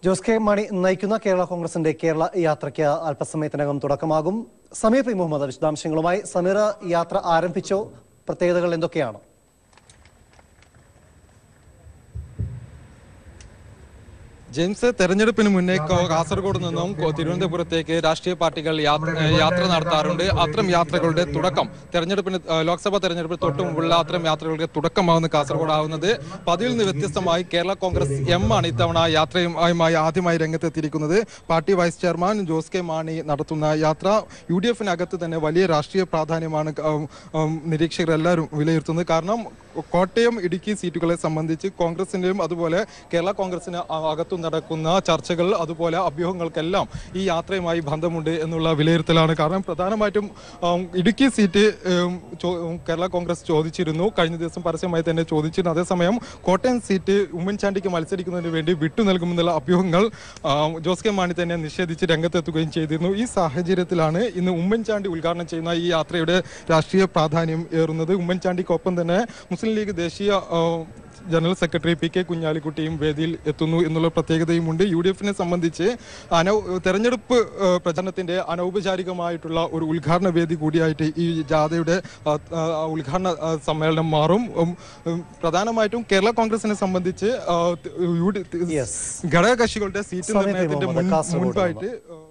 Jose K Mani നയിക്കുന്ന കേരള കോൺഗ്രസിന്റെ കേരള യാത്രയ്ക്ക് അല്പസമയത്തിനകം തുടക്കമാകും സമീർ പി മുഹമ്മദ് വിശദാംശങ്ങളുമായി സമീർ യാത്ര ആരംഭിച്ചോ പ്രത്യേകതകൾ എന്തൊക്കെയാണ് ജെയിംസ് തെരഞ്ഞെടുപ്പിന് മുന്നേ കോ- കാസർഗോഡ് നിന്നും കോ- തിരുവനന്തപുരത്തേക്ക് രാഷ്ട്രീയ പാർട്ടികൾ യാത്ര ഏഹ് യാത്ര നടത്താറുണ്ട് അത്തരം യാത്രകളുടെ തുടക്കം തെരഞ്ഞെടുപ്പിന് ഏഹ് ലോക്സഭാ തെരഞ്ഞെടുപ്പിന് തൊട്ട് മുമ്പുള്ള അത്തരം യാത്രകളുടെ തുടക്കമാവുന്ന കാസർഗോഡ് ആവുന്നത് പതിവിൽ നിന്ന് വ്യത്യസ്തമായി കേരള കോൺഗ്രസ് എം ആണ് ഇത്തവണ യാത്രയുമായി ആദ്യമായി രംഗത്തെത്തിയിരിക്കുന്നത് party vice chairman Jose K Mani നടത്തുന്ന യാത്ര യു ഡി എഫിനകത്ത് തന്നെ വലിയ രാഷ്ട്രീയ പ്രാധാന്യമാണ് ഉം, ഉം, നിരീക്ഷകരെല്ലാവരും വിലയിരുത്തുന്നത് കാരണം കോട്ടയം ഇടുക്കി സീറ്റുകളെ സംബന്ധിച്ച് കോൺഗ്രസിന്റെയും അതുപോലെ കേരള കോൺഗ്രസിന് അ- അകത്തു നടക്കുന്ന ചർച്ചകൾ അതുപോലെ അഭ്യൂഹങ്ങൾക്കെല്ലാം ഈ യാത്രയുമായി ബന്ധമുണ്ട് എന്നുള്ള വിലയിരുത്തലാണ് കാരണം പ്രധാനമായിട്ടും ഉം, ഇടുക്കി സീറ്റ് ഉം, ചോ- ഉം, കേരള കോൺഗ്രസ് ചോദിച്ചിരുന്നു കഴിഞ്ഞ ദിവസം പരസ്യമായി തന്നെ ചോദിച്ചിരുന്നു അതേസമയം കോട്ടയം സീറ്റ് ഉമ്മൻചാണ്ടിക്ക് മത്സരിക്കുന്നതിന് വേണ്ടി വിട്ടു നൽകുമെന്നുള്ള അഭ്യൂഹങ്ങൾ ആ, ജോസ് കെ മാണി തന്നെ നിഷേധിച്ച് രംഗത്തെത്തുകയും ചെയ്തിരുന്നു ഈ സാഹചര്യത്തിലാണ് ഇന്ന് ഉമ്മൻചാണ്ടി ഉദ്ഘാടനം ചെയ്യുന്ന ഈ യാത്രയുടെ രാഷ്ട്രീയ പ്രാധാന്യം ഏറുന്നത് ഉമ്മൻചാണ്ടിക്കൊപ്പം തന്നെ മുസ്ലിം ലീഗ് ദേശീയ ആ, ജനറൽ സെക്രട്ടറി പി കെ കുഞ്ഞാലിക്കുട്ടിയും വേദിയിൽ എത്തുന്നു എന്നുള്ള പ്രത്യേകതയുമുണ്ട് യു ഡി എഫിനെ സംബന്ധിച്ച് അനൗ തെരഞ്ഞെടുപ്പ് ആ, പ്രചരണത്തിന്റെ അനൗപചാരികമായിട്ടുള്ള ഒരു ഉദ്ഘാടന വേദി കൂടിയായിട്ട് ഈ ജാഥയുടെ ആ, ആ, ഉദ്ഘാടന ആ, സമ്മേളനം മാറും ഉം, ഉം, പ്രധാനമായിട്ടും കേരള കോൺഗ്രസിനെ സംബന്ധിച്ച് ആ, യു ഡി Yes. ഘടകകക്ഷികളുടെ സീറ്റ് സമയം നിർണയത്തിന്റെ മുഹമ്മദ് മുൻ- കാസർഗോഡ് മുൻപായിട്ട് ആ,